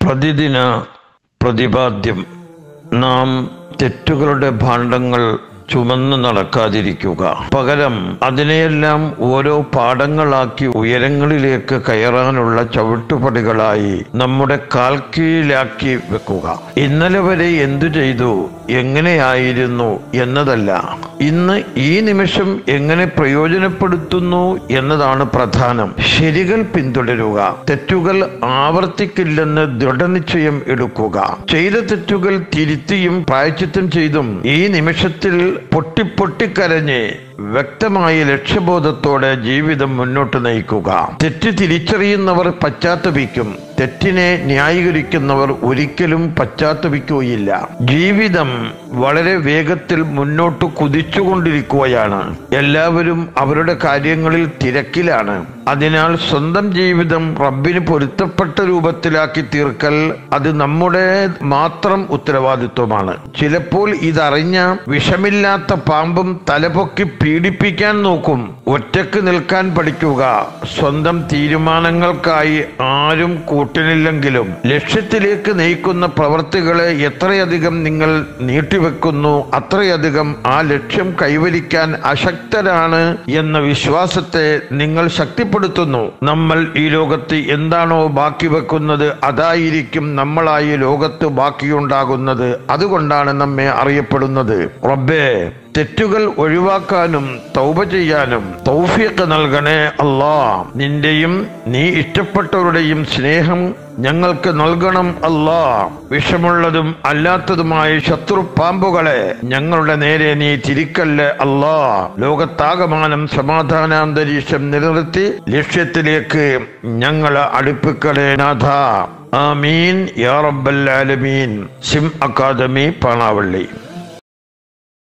പ്രതിദിന പ്രതിപാദ്യം നാം തെറ്റുകളുടെ ഭാണ്ഡങ്ങൾ ചുമന്ന് നടക്കാതിരിക്കുക പകരം അതിനെയെല്ലാം ഓരോ പാഠങ്ങളാക്കി ഉയരങ്ങളിലേക്ക് കയറാനുള്ള ചവിട്ടുപടികളായി നമ്മുടെ കാൽക്കീഴിലാക്കി വെക്കുക ഇന്നലെ വരെ എന്തു ചെയ്തു എങ്ങനെയായിരുന്നു എന്നതല്ല ഇന്ന് ഈ നിമിഷം എങ്ങനെ പ്രയോജനപ്പെടുത്തുന്നു എന്നതാണ് പ്രധാനം ശരികൾ പിന്തുടരുക തെറ്റുകൾ ആവർത്തിക്കില്ലെന്ന് ദൃഢനിശ്ചയം എടുക്കുക ചെയ്ത തെറ്റുകൾ തിരുത്തിയും പ്രായച്ചിത്തം ചെയ്തും ഈ നിമിഷത്തിൽ പൊട്ടിപ്പൊട്ടിക്കരഞ്ഞ് വ്യക്തമായ ലക്ഷ്യബോധത്തോടെ ജീവിതം മുന്നോട്ട് നയിക്കുക തെറ്റ് തിരിച്ചറിയുന്നവർ പശ്ചാത്തപിക്കും തെറ്റിനെ ന്യായീകരിക്കുന്നവർ ഒരിക്കലും പശ്ചാത്തപിക്കുകയില്ല ജീവിതം വളരെ വേഗത്തിൽ മുന്നോട്ട് കുതിച്ചുകൊണ്ടിരിക്കുകയാണ് എല്ലാവരും അവരുടെ കാര്യങ്ങളിൽ തിരക്കിലാണ് അതിനാൽ സ്വന്തം ജീവിതം റബ്ബിന് പൊരുത്തപ്പെട്ട രൂപത്തിലാക്കി തീർക്കൽ അത് നമ്മുടെ മാത്രം ഉത്തരവാദിത്വമാണ് ചിലപ്പോൾ ഇതറിഞ്ഞ വിഷമില്ലാത്ത പാമ്പും തലപൊക്കി പീഡിപ്പിക്കാൻ നോക്കും ഒറ്റക്ക് നിൽക്കാൻ പഠിക്കുക സ്വന്തം തീരുമാനങ്ങൾക്കായി ആരും കൂട്ടിനില്ലെങ്കിലും ലക്ഷ്യത്തിലേക്ക് നയിക്കുന്ന പ്രവർത്തികളെ എത്രയധികം നിങ്ങൾ നീട്ടിവെക്കുന്നു അത്രയധികം ആ ലക്ഷ്യം കൈവരിക്കാൻ അശക്തരാണ് എന്ന വിശ്വാസത്തെ നിങ്ങൾ ശക്തിപ്പെടുത്തുന്നു നമ്മൾ ഈ ലോകത്ത് എന്താണോ ബാക്കി വെക്കുന്നത് അതായിരിക്കും നമ്മളായി ലോകത്ത് ബാക്കിയുണ്ടാകുന്നത് അതുകൊണ്ടാണ് നമ്മെ അറിയപ്പെടുന്നത് റബ്ബേ തെറ്റുകൾ ഒഴിവാക്കാനും തൗബ ചെയ്യാനും തൗഫീഖ് നൽകണേ അല്ലാ നിന്റെയും നീ ഇഷ്ടപ്പെട്ടവരുടെയും സ്നേഹം ഞങ്ങൾക്ക് നൽകണം അല്ലാ വിഷമുള്ളതും അല്ലാത്തതുമായ ശത്രു പാമ്പുകളെ ഞങ്ങളുടെ നേരെ നീ തിരിക്കല്ലേ അല്ലാ ലോകത്താകമാനം സമാധാനാന്തരീക്ഷം നിലനിർത്തി ലക്ഷ്യത്തിലേക്ക് ഞങ്ങളെ അടുപ്പിക്കലേ നാഥ ആമീൻ യാ റബ്ബൽ ആലമീൻ സിം അക്കാദമി പാണാവള്ളി